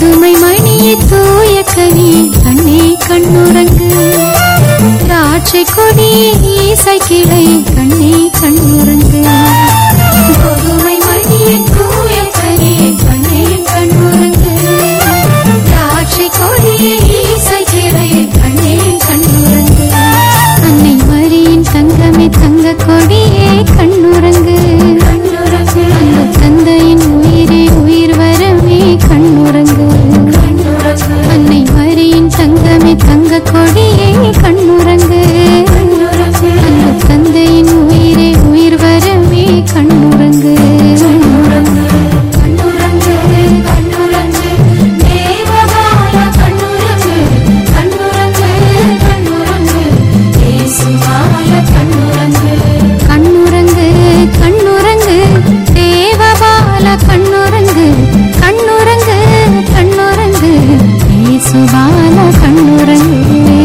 கோதுமை மணியை தூய கனி கண்ணே கண்ணுறங்கு திராட்சை கொடியே ஈசை கிளை கண்ணே கண்ணுறங்கு கோதுமை மணியை தூய கனி கண்ணே கண்ணுறங்கு திராட்சை கொடியே ஈசை கிளை கண்ணே கண்ணுறங்கு அன்னை மரியின் தங்கமே தங்க கொடியே கண்ணுறங்கு கண்ணுறங்கு அந்த தந்தையின் உயிரே உயிர் வரமே கண்ணுறங்கு அன்னை மரியின் தங்கமே தங்க கொடியே கண்ணுறங்கு அந்த தந்தையின் உயிரே உயிர் வரமே கண்ணுறங்கு கண்ணுறங்கு கண்ணுறங்கு தேவபால கண்ணுறங்கு கண்ணுறங்கு கண்ணுறங்கு இயேசுவாய கண்ணுறங்கு கண்ணுறங்கு கண்ணுறங்கு தேவபால கண்ணுறங்கு கண்ணுறங்கு கண்ணுறங்கு இயேசுபால கண்ணுறங்கு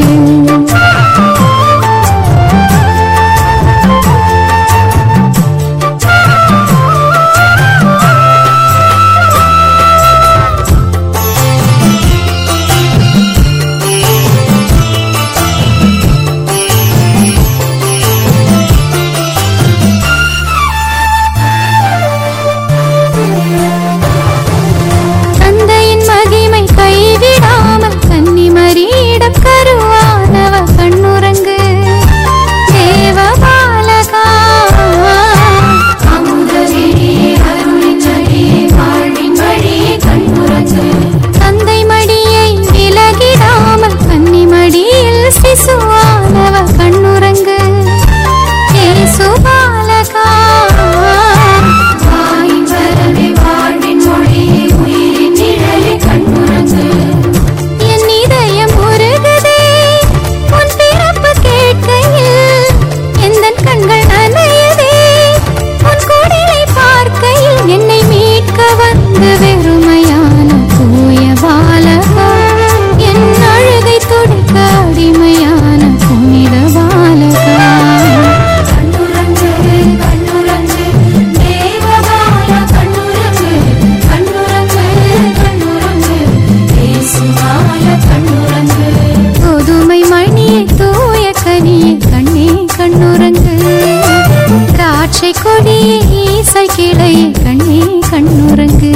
தந்தையின் மகிமை கைவிடாமல் கன்னிமரியிடம் கருவானவ கண்ணுறங்கு தேவபாலகா அமுதவெளியே அருளின் வழியே வாழ்வின் வழியே கண்ணுறங்கு தந்தை மடியை விலகிடாமல் கன்னிமடியில் சிசுவானவ கண்ணுறங்கு இயேசுபாலகா வாயின் வரவே வாழ்வின் மொழியே உயிரின் நிழலே கண்ணுறங்கு என் இதயம் உருகுதே உன் பிறப்பு கேட்கையில் எந்தன் கண்கள் நனையுதே உன் குடிலை பார்க்கையில் என்னை மீட்க வந்து வெறுமையான தூய பாலகா என் அழுகை துடைக்க அடிமையான புனித பாலகா கண்ணுறங்கு கண்ணுறங்கு தேவபால கண்ணுறங்கு கண்ணுறங்கு கண்ணுறங்கு இயேசுவாய கண்ணுறங்கு கோதுமை மணியை தூய கனியை கண்ணே கண்ணுறங்கு திராட்சை கொடியே ஈசை கிளை கண்ணே கண்ணுறங்கு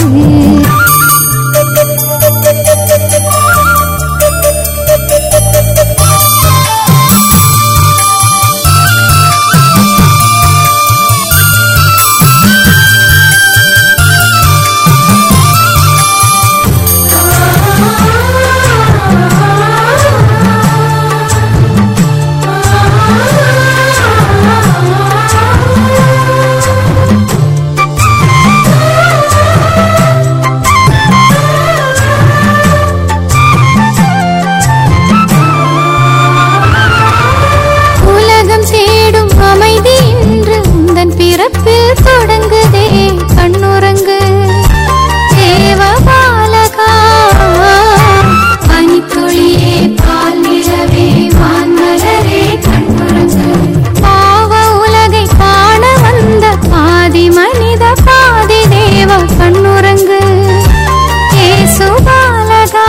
உலகம் தேடும் அமைதி இன்று உந்தன் பிறப்பில் தொடங்குதே கண்ணுறங்கு தேவபாலகா பனித்துளியே பால் நிலவே வான்மலரே கண்ணுறங்கு பாவ உலகை காண வந்த பாதி மனித பாதி தேவ கண்ணுறங்கு இயேசுபாலகா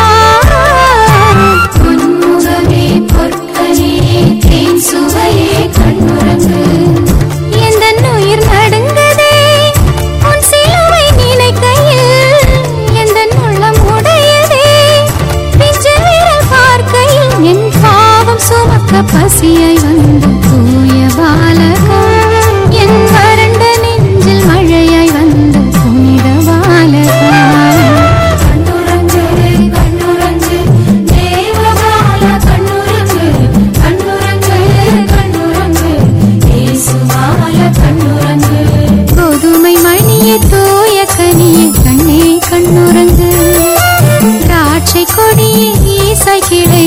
பொன்முகமே பொற்கனியே தேன் சுவையே கண்ணுறங்கு எந்தன் உயிர் நடுங்குதே உன் சிலுவை நினைக்கையில் எந்தன் உள்ளம் உடையதே பிஞ்சு விரல் பார்க்கையில் என் பாவம் சுமக்க பசியை வந்து தூய பாலகா என் வறண்ட நெஞ்சில் மழையாய் வந்த புனித பாலகா கண்ணுறங்கு கண்ணுறங்கு தேவபால கண்ணுறங்கு கண்ணுறங்கு கண்ணுறங்கு இயேசுவாய கண்ணுறங்கு கோதுமை மணியை தூய கனியை கண்ணே கண்ணுறங்கு திராட்சை கொடியே ஈசை கிளை